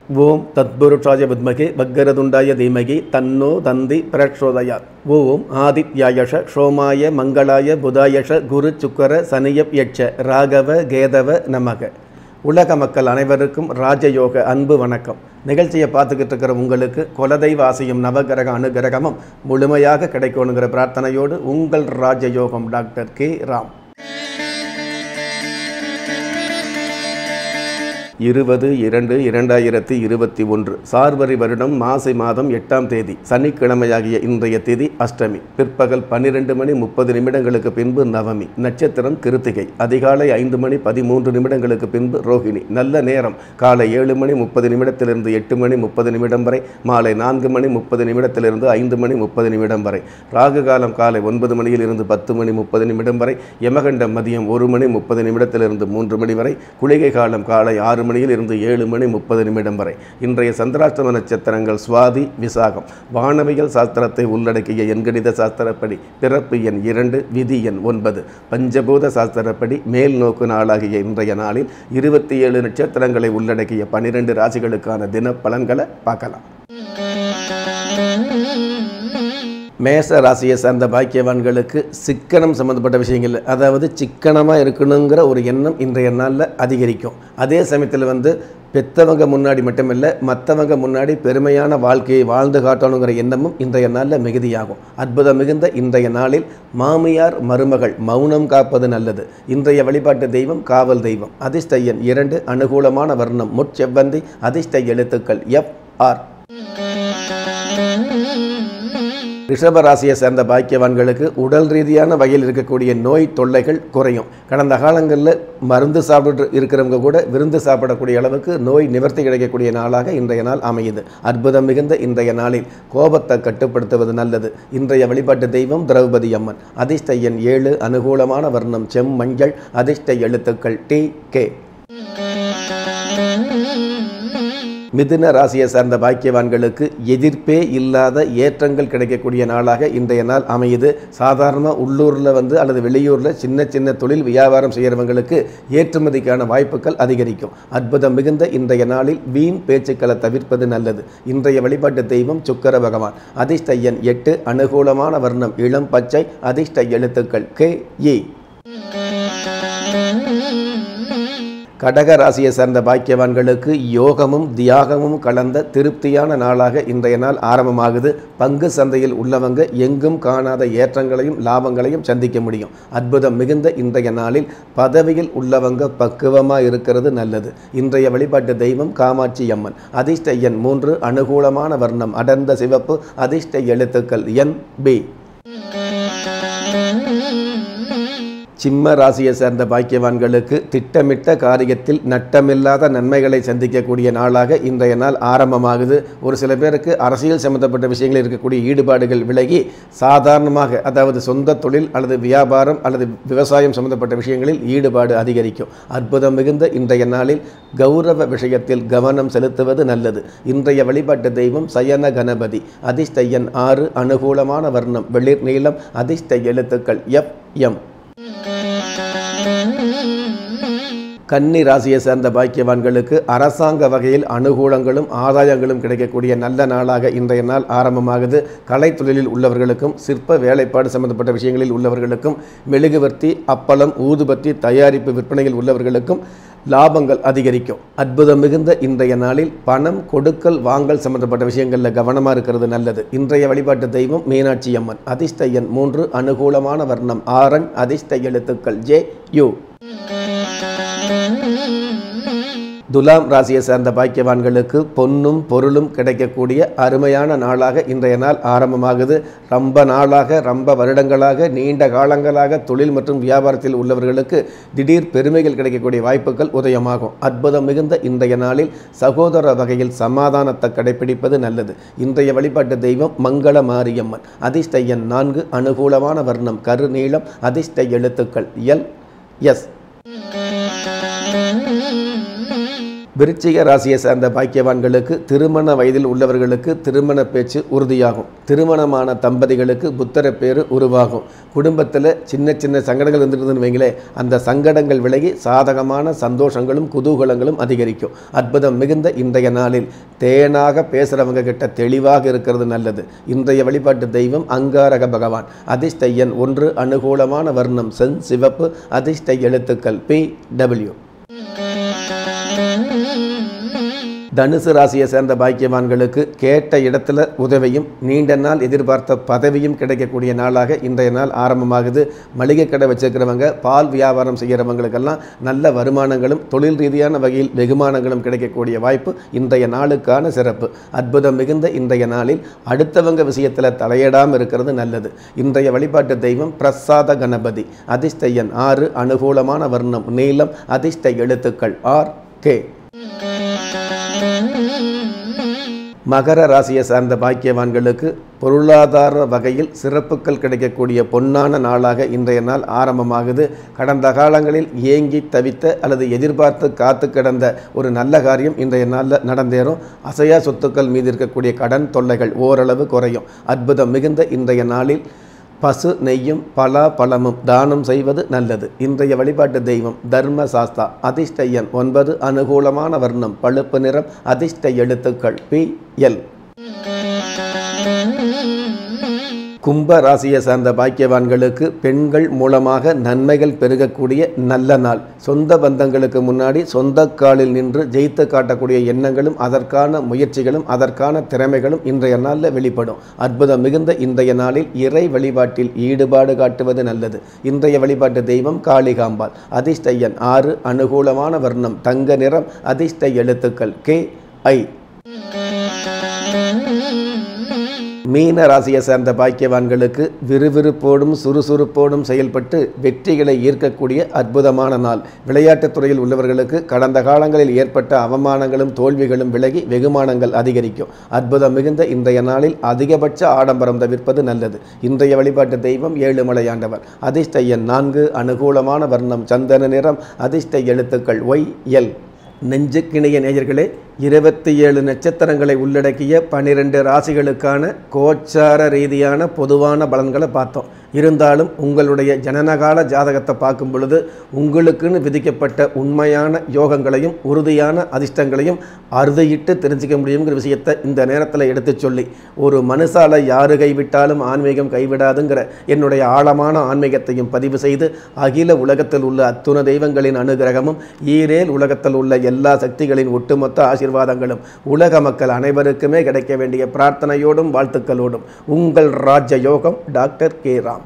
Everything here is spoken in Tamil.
ஓம் தத்புருஷாய வித்மகே வக்கரதுண்டாய தீமகி தன்னோ தந்தி பிரச்சோதயாத் ஓம் ஆதித்யாயஷ சோமாய மங்களாய புதாயஷ குரு சுக்கர சனியப் யட்ச ராகவ கேதவ நமக உலக மக்கள் அனைவருக்கும் ராஜயோக அன்பு வணக்கம் நிகழ்ச்சியை பார்த்துக்கிட்டு இருக்கிற உங்களுக்கு குலதெய்வ ஆசையும் நவகிரக அனுகிரகமும் முழுமையாக கிடைக்கணுங்கிற பிரார்த்தனையோடு உங்கள் ராஜயோகம் டாக்டர் கே ராம் இருபது இரண்டு இரண்டாயிரத்தி இருபத்தி ஒன்று சார்வரி வருடம் மாசி மாதம் எட்டாம் தேதி சனிக்கிழமையாகிய இன்றைய தேதி அஷ்டமி பிற்பகல் பன்னிரெண்டு மணி முப்பது நிமிடங்களுக்கு பின்பு நவமி நட்சத்திரம் கிருத்திகை அதிகாலை ஐந்து மணி பதிமூன்று நிமிடங்களுக்கு பின்பு ரோஹிணி நல்ல நேரம் காலை ஏழு மணி முப்பது நிமிடத்திலிருந்து எட்டு மணி முப்பது நிமிடம் வரை மாலை நான்கு மணி முப்பது நிமிடத்திலிருந்து ஐந்து மணி முப்பது நிமிடம் வரை ராகு காலம் காலை ஒன்பது மணியில் இருந்து பத்து மணி முப்பது நிமிடம் வரை யமகண்டம் மதியம் ஒரு மணி முப்பது நிமிடத்திலிருந்து மூன்று மணி வரை குளிகை காலம் காலை ஆறு மணியில் இருந்து ஏழு மணி முப்பது நிமிடம் வரை இன்றைய சந்திராஷ்டம நட்சத்திரங்கள் சுவாதி விசாகம் வானவியல் சாஸ்திரத்தை உள்ளடக்கிய எண்கணித சாஸ்திரப்படி பிறப்பு எண் இரண்டு விதி எண் ஒன்பது பஞ்சபூத சாஸ்திரப்படி மேல் நோக்கு நாளாகிய இன்றைய நாளில் இருபத்தி ஏழு நட்சத்திரங்களை உள்ளடக்கிய பனிரெண்டு ராசிகளுக்கான தின பலன்களை பார்க்கலாம் மேச ராசியை சார்ந்த பாக்கியவான்களுக்கு சிக்கனம் சம்மந்தப்பட்ட விஷயங்கள் அதாவது சிக்கனமாக இருக்கணுங்கிற ஒரு எண்ணம் இன்றைய நாளில் அதிகரிக்கும் அதே சமயத்தில் வந்து பெத்தவங்க முன்னாடி மட்டுமில்ல மற்றவங்க முன்னாடி பெருமையான வாழ்க்கையை வாழ்ந்து காட்டணுங்கிற எண்ணமும் இன்றைய நாளில் மிகுதியாகும் அற்புதம் மிகுந்த இன்றைய நாளில் மாமியார் மருமகள் மௌனம் காப்பது நல்லது இன்றைய வழிபாட்டு தெய்வம் காவல் தெய்வம் அதிர்ஷ்ட எண் இரண்டு அனுகூலமான வர்ணம் முட்செவ்வந்தி அதிர்ஷ்ட எழுத்துக்கள் எஃப் ஆர் ரிஷப ராசியை சேர்ந்த பாக்கியவான்களுக்கு உடல் ரீதியான வகையில் இருக்கக்கூடிய நோய் தொல்லைகள் குறையும் கடந்த காலங்களில் மருந்து சாப்பிட்டு இருக்கிறவங்க கூட விருந்து சாப்பிடக்கூடிய அளவுக்கு நோய் நிவர்த்தி கிடைக்கக்கூடிய நாளாக இன்றைய நாள் அமையுது அற்புதம் மிகுந்த இன்றைய நாளில் கோபத்தை கட்டுப்படுத்துவது நல்லது இன்றைய வழிபாட்டு தெய்வம் திரௌபதி அம்மன் அதிர்ஷ்ட எண் ஏழு அனுகூலமான வர்ணம் செம் மஞ்சள் அதிர்ஷ்ட எழுத்துக்கள் டி கே மிதுன ராசியை சார்ந்த பாக்கியவான்களுக்கு எதிர்ப்பே இல்லாத ஏற்றங்கள் கிடைக்கக்கூடிய நாளாக இன்றைய நாள் அமையுது சாதாரண உள்ளூரில் வந்து அல்லது வெளியூரில் சின்ன சின்ன தொழில் வியாபாரம் செய்கிறவங்களுக்கு ஏற்றுமதிக்கான வாய்ப்புகள் அதிகரிக்கும் அற்புதம் மிகுந்த இன்றைய நாளில் வீண் பேச்சுக்களை தவிர்ப்பது நல்லது இன்றைய வழிபாட்டு தெய்வம் சுக்கர பகவான் அதிர்ஷ்ட எண் எட்டு அனுகூலமான வர்ணம் இளம் பச்சை அதிர்ஷ்ட எழுத்துக்கள் கே இ கடக ராசியை சேர்ந்த பாக்கியவான்களுக்கு யோகமும் தியாகமும் கலந்த திருப்தியான நாளாக இன்றைய நாள் ஆரம்பமாகுது பங்கு சந்தையில் உள்ளவங்க எங்கும் காணாத ஏற்றங்களையும் லாபங்களையும் சந்திக்க முடியும் அற்புதம் மிகுந்த இன்றைய நாளில் பதவியில் உள்ளவங்க பக்குவமாக இருக்கிறது நல்லது இன்றைய வழிபாட்டு தெய்வம் காமாட்சி அம்மன் அதிர்ஷ்ட எண் மூன்று அனுகூலமான வர்ணம் அடர்ந்த சிவப்பு அதிர்ஷ்ட எழுத்துக்கள் என் பி சிம்ம ராசியை சேர்ந்த பாக்கியவான்களுக்கு திட்டமிட்ட காரியத்தில் நட்டமில்லாத நன்மைகளை சந்திக்கக்கூடிய நாளாக இன்றைய நாள் ஆரம்பமாகுது ஒரு சில பேருக்கு அரசியல் சம்பந்தப்பட்ட விஷயங்களில் இருக்கக்கூடிய ஈடுபாடுகள் விலகி சாதாரணமாக அதாவது சொந்த தொழில் அல்லது வியாபாரம் அல்லது விவசாயம் சம்பந்தப்பட்ட விஷயங்களில் ஈடுபாடு அதிகரிக்கும் அற்புதம் மிகுந்த இன்றைய நாளில் கௌரவ விஷயத்தில் கவனம் செலுத்துவது நல்லது இன்றைய வழிபாட்டு தெய்வம் சயன கணபதி அதிர்ஷ்ட எண் ஆறு அனுகூலமான வர்ணம் வெளிர் நீளம் அதிர்ஷ்ட எழுத்துக்கள் எஃப் எம் கன்னி ராசியை சேர்ந்த பாக்கியவான்களுக்கு அரசாங்க வகையில் அனுகூலங்களும் ஆதாயங்களும் கிடைக்கக்கூடிய நல்ல நாளாக இன்றைய நாள் ஆரம்பமாகுது கலைத்தொழிலில் உள்ளவர்களுக்கும் சிற்ப வேலைப்பாடு சம்பந்தப்பட்ட விஷயங்களில் உள்ளவர்களுக்கும் மெழுகுவர்த்தி அப்பளம் ஊதுபத்தி தயாரிப்பு விற்பனையில் உள்ளவர்களுக்கும் லாபங்கள் அதிகரிக்கும் அற்புதம் மிகுந்த இன்றைய நாளில் பணம் கொடுக்கல் வாங்கல் சம்பந்தப்பட்ட விஷயங்களில் கவனமாக இருக்கிறது நல்லது இன்றைய வழிபாட்டு தெய்வம் மீனாட்சி அம்மன் அதிர்ஷ்ட எண் மூன்று அனுகூலமான வர்ணம் ஆரன் அதிர்ஷ்ட எழுத்துக்கள் ஜே யு துலாம் ராசியை சேர்ந்த பாக்கியவான்களுக்கு பொன்னும் பொருளும் கிடைக்கக்கூடிய அருமையான நாளாக இன்றைய நாள் ஆரம்பமாகுது ரொம்ப நாளாக ரொம்ப வருடங்களாக நீண்ட காலங்களாக தொழில் மற்றும் வியாபாரத்தில் உள்ளவர்களுக்கு திடீர் பெருமைகள் கிடைக்கக்கூடிய வாய்ப்புகள் உதயமாகும் அற்புதம் மிகுந்த இன்றைய நாளில் சகோதர வகையில் சமாதானத்தை கடைபிடிப்பது நல்லது இன்றைய வழிபாட்டு தெய்வம் மங்கள மாரியம்மன் அதிர்ஷ்ட எண் நான்கு அனுகூலமான வர்ணம் கருநீளம் அதிர்ஷ்ட எழுத்துக்கள் எல் எஸ் விருச்சிக ராசியை சார்ந்த பாக்கியவான்களுக்கு திருமண வயதில் உள்ளவர்களுக்கு திருமண பேச்சு உறுதியாகும் திருமணமான தம்பதிகளுக்கு புத்தர பேரு உருவாகும் குடும்பத்தில் சின்ன சின்ன சங்கடங்கள் இருந்துருதுன்னு வைங்களேன் அந்த சங்கடங்கள் விலகி சாதகமான சந்தோஷங்களும் குதூகலங்களும் அதிகரிக்கும் அற்புதம் மிகுந்த இன்றைய நாளில் தேனாக பேசுகிறவங்க கிட்ட தெளிவாக இருக்கிறது நல்லது இன்றைய வழிபாட்டு தெய்வம் அங்காரக பகவான் அதிர்ஷ்ட எண் ஒன்று அனுகூலமான வர்ணம் சென் சிவப்பு அதிர்ஷ்ட எழுத்துக்கள் பி டபிள்யூ தனுசு ராசியை சேர்ந்த பாக்கியவான்களுக்கு கேட்ட இடத்துல உதவியும் நீண்ட நாள் எதிர்பார்த்த பதவியும் கிடைக்கக்கூடிய நாளாக இன்றைய நாள் ஆரம்பமாகுது மளிகை கடை வச்சிருக்கிறவங்க பால் வியாபாரம் செய்கிறவங்களுக்கெல்லாம் நல்ல வருமானங்களும் தொழில் ரீதியான வகையில் வெகுமானங்களும் கிடைக்கக்கூடிய வாய்ப்பு இன்றைய நாளுக்கான சிறப்பு அற்புதம் மிகுந்த இன்றைய நாளில் அடுத்தவங்க விஷயத்தில் தலையிடாமல் இருக்கிறது நல்லது இன்றைய வழிபாட்டு தெய்வம் பிரசாத கணபதி அதிர்ஷ்ட எண் ஆறு அனுகூலமான வர்ணம் நீளம் அதிர்ஷ்ட எழுத்துக்கள் ஆர் கே மகர ராசியை சார்ந்த பாக்கியவான்களுக்கு பொருளாதார வகையில் சிறப்புகள் கிடைக்கக்கூடிய பொன்னான நாளாக இன்றைய நாள் ஆரம்பமாகுது கடந்த காலங்களில் ஏங்கி தவித்த அல்லது எதிர்பார்த்து காத்து கிடந்த ஒரு நல்ல காரியம் இன்றைய நாளில் நடந்தேறும் அசையா சொத்துக்கள் மீது இருக்கக்கூடிய கடன் தொல்லைகள் ஓரளவு குறையும் அற்புதம் மிகுந்த இன்றைய நாளில் பசு நெய்யும் பலா பழமும் தானம் செய்வது நல்லது இன்றைய வழிபாட்டு தெய்வம் தர்ம சாஸ்தா அதிர்ஷ்ட எண் ஒன்பது அனுகூலமான வர்ணம் பழுப்பு நிறம் அதிர்ஷ்ட எழுத்துக்கள் பி எல் கும்ப ராசியை சார்ந்த பாக்கியவான்களுக்கு பெண்கள் மூலமாக நன்மைகள் பெருகக்கூடிய நல்ல நாள் சொந்த பந்தங்களுக்கு முன்னாடி சொந்த காலில் நின்று ஜெயித்து காட்டக்கூடிய எண்ணங்களும் அதற்கான முயற்சிகளும் அதற்கான திறமைகளும் இன்றைய நாளில் வெளிப்படும் அற்புதம் மிகுந்த இன்றைய நாளில் இறை வழிபாட்டில் ஈடுபாடு காட்டுவது நல்லது இன்றைய வழிபாட்டு தெய்வம் காளிகாம்பாள் அதிர்ஷ்ட எண் ஆறு அனுகூலமான வர்ணம் தங்க நிறம் அதிர்ஷ்ட எழுத்துக்கள் கே ஐ மீன ராசியை சேர்ந்த பாக்கியவான்களுக்கு விறுவிறுப்போடும் சுறுசுறுப்போடும் செயல்பட்டு வெற்றிகளை ஈர்க்கக்கூடிய அற்புதமான நாள் விளையாட்டுத் துறையில் உள்ளவர்களுக்கு கடந்த காலங்களில் ஏற்பட்ட அவமானங்களும் தோல்விகளும் விலகி வெகுமானங்கள் அதிகரிக்கும் அற்புதம் மிகுந்த இன்றைய நாளில் அதிகபட்ச ஆடம்பரம் தவிர்ப்பது நல்லது இன்றைய வழிபாட்டு தெய்வம் ஏழுமலையாண்டவர் அதிர்ஷ்ட எண் நான்கு அனுகூலமான வர்ணம் சந்தன நிறம் அதிர்ஷ்ட எழுத்துக்கள் ஒய் எல் நெஞ்சுக்கிணைய நேயர்களே இருபத்தி ஏழு நட்சத்திரங்களை உள்ளடக்கிய பனிரெண்டு ராசிகளுக்கான கோச்சார ரீதியான பொதுவான பலன்களை பார்த்தோம் இருந்தாலும் உங்களுடைய ஜனனகால ஜாதகத்தை பார்க்கும் பொழுது உங்களுக்குன்னு விதிக்கப்பட்ட உண்மையான யோகங்களையும் உறுதியான அதிர்ஷ்டங்களையும் அறுதியிட்டு தெரிஞ்சுக்க முடியுங்கிற விஷயத்தை இந்த நேரத்தில் எடுத்துச் சொல்லி ஒரு மனுஷால யாரு கைவிட்டாலும் ஆன்மீகம் கைவிடாதுங்கிற என்னுடைய ஆழமான ஆன்மீகத்தையும் பதிவு செய்து அகில உலகத்தில் உள்ள அத்துண தெய்வங்களின் அனுகிரகமும் ஈரேல் உலகத்தில் உள்ள எல்லா சக்திகளின் ஒட்டுமொத்த ஆசீர்வாதங்களும் உலக மக்கள் அனைவருக்குமே கிடைக்க வேண்டிய பிரார்த்தனையோடும் வாழ்த்துக்களோடும் உங்கள் ராஜ யோகம் டாக்டர் கே ராம்